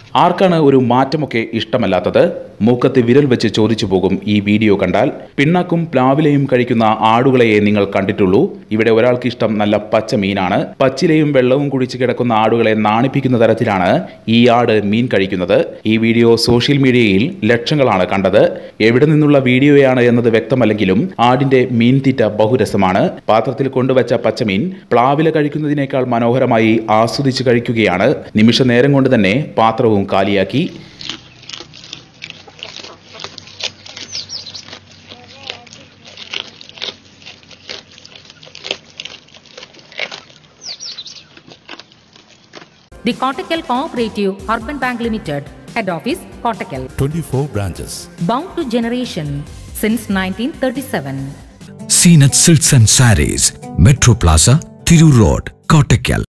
ആർക്കാണ് ഒരു മാറ്റമൊക്കെ ഇഷ്ടമല്ലാത്തത് മൂക്കത്ത് വിരൽ വെച്ച് ചോദിച്ചു പോകും ഈ വീഡിയോ കണ്ടാൽ പിണ്ണാക്കും പ്ലാവിലയും കഴിക്കുന്ന ആടുകളെയെ നിങ്ങൾ കണ്ടിട്ടുള്ളൂ ഇവിടെ ഒരാൾക്ക് ഇഷ്ടം നല്ല പച്ച മീനാണ് പച്ചിലയും വെള്ളവും കുടിച്ച് കിടക്കുന്ന ആടുകളെ നാണിപ്പിക്കുന്ന തരത്തിലാണ് ഈ ആട് മീൻ കഴിക്കുന്നത് ഈ വീഡിയോ സോഷ്യൽ മീഡിയയിൽ ലക്ഷങ്ങളാണ് കണ്ടത് എവിടെ നിന്നുള്ള വീഡിയോയാണ് എന്നത് വ്യക്തമല്ലെങ്കിലും ആടിന്റെ മീൻ തീറ്റ ബഹുരസമാണ് പാത്രത്തിൽ കൊണ്ടുവച്ച പച്ചമീൻ പ്ലാവില കഴിക്കുന്നതിനേക്കാൾ മനോഹരമായി ആസ്വദിച്ച് കഴിക്കുകയാണ് നിമിഷ നേരം കൊണ്ട് തന്നെ പാത്രവും കാലിയാക്കി The Kottakkal Cooperative Urban Bank Limited, Head Office, Kottakkal. 24 branches. Bound to generation since 1937. Seenat Silks and Saris, Metro Plaza, Thiru Road, Kottakkal.